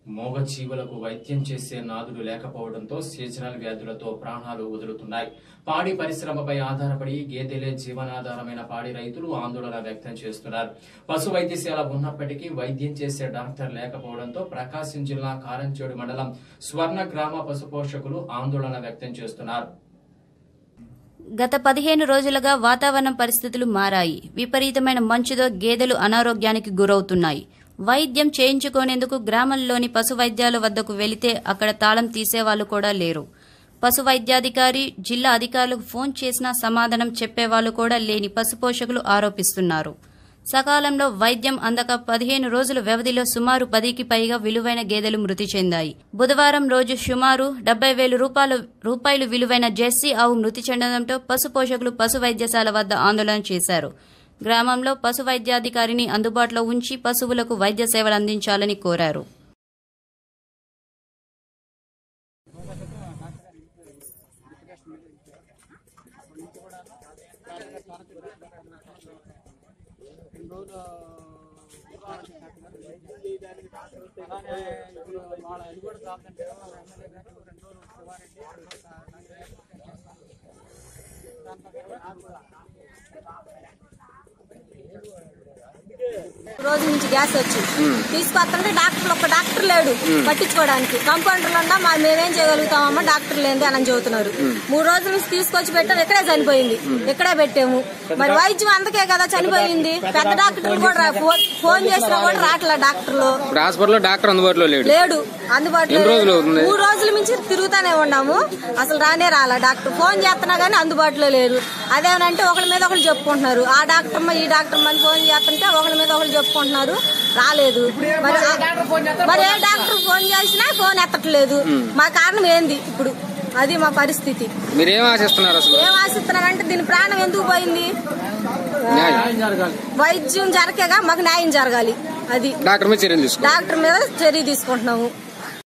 మూగజీవులకు వైద్యం చేసే నాదుడు లేకపోవడంతో సీజనల్ వ్యాధులతో ప్రాణాలు వదులుతున్నాయి పాడి పరిశ్రమపై ఆధారపడి గేదెలే జీవనాధారమైన పాడి రైతులు ఆందోళన వ్యక్తం చేస్తున్నారు పశు వైద్యశాల ఉన్నప్పటికీ వైద్యం చేసే డాక్టర్ లేకపోవడంతో ప్రకాశం జిల్లా కారంచేడు మండలం స్వర్ణ గ్రామ పశు పోషకులు ఆందోళన వ్యక్తం చేస్తున్నారు గత పదిహేను రోజులుగా వాతావరణ పరిస్థితులు మారాయి విపరీతమైన మంచుతో గేదెలు అనారోగ్యానికి గురవుతున్నాయి వైద్యం చేయించుకునేందుకు గ్రామంలోని పశు వైద్యాల వద్దకు వెళితే అక్కడ తాళం తీసేవాళ్లు కూడా లేరు పశు వైద్యాధికారి జిల్లా అధికారులకు ఫోన్ చేసినా సమాధానం చెప్పేవాళ్లు కూడా లేని పశు పోషకులు ఆరోపిస్తున్నారు సకాలంలో వైద్యం అందక పదిహేను రోజుల వ్యవధిలో సుమారు పదికి పైగా విలువైన గేదెలు మృతి చెందాయి బుధవారం రోజు సుమారు డెబ్బై వేల రూపాయలు రూపాయలు విలువైన జెర్సీ ఆవు మృతి చెందడంతో పశు పోషకులు పశు వైద్యశాల వద్ద ఆందోళన చేశారు గ్రామంలో పశు వైద్యాధికారిని అందుబాటులో ఉంచి పశువులకు వైద్య సేవలు అందించాలని కోరారు రోజు నుంచి గ్యాస్ వచ్చి తీసుకొస్తుంటే డాక్టర్ ఒక డాక్టర్ లేడు పట్టించుకోవడానికి కంపౌండర్లు ఉన్నా మా మేమేం చేయగలుగుతామమ్మా డాక్టర్ లేని అని చెబుతున్నారు మూడు రోజుల నుంచి తీసుకొచ్చి పెట్టాం ఇక్కడే చనిపోయింది ఇక్కడే పెట్టాము మరి వైద్యం అందుకే కదా చనిపోయింది పెద్ద డాక్టర్ కూడా రా- ఫోన్- ఫోన్ చేసినా కూడా రావట్లే డాక్టర్లు ఇప్పుడు హాస్పిటల్లో డాక్టర్ అందుబాటులో లేడు లేడు అందుబాటులో ఎన్ని రోజులు లేడు. అవుతుంది? మూడు రోజుల నుంచి తిరుగుతానే ఉన్నాము అసలు రానే రాలా డాక్టర్ ఫోన్ చేస్తున్నా గానీ అందుబాటులో లేరు అదేమనంటే ఒకరి మీద ఒకరు చెప్పుకుంటున్నారు ఆ డాక్టర్ అమ్మ, ఈ డాక్టర్ అని ఫోన్ చేస్తుంటే ఒకరి మీద ఒకరు చెప్పుకుంటున్నారు రాలేదు మరి ఆ- మరి ఏ డాక్టర్ ఫోన్ చేసినా ఫోన్ ఎత్తట్లేదు మా కారణం ఏంది ఇప్పుడు అది మా పరిస్థితి మీరేం ఆశిస్తున్నారు అసలు ఏం ఆశిస్తున్నారంటే దీని ప్రాణం ఎందుకు పోయింది న్యాయం. వైద్యం జరగగా మాకు న్యాయం జరగాలి అది డాక్టర్ మీద చర్యలు తీసుకో డాక్టర్ మీద చర్య తీసుకుంటున్నాము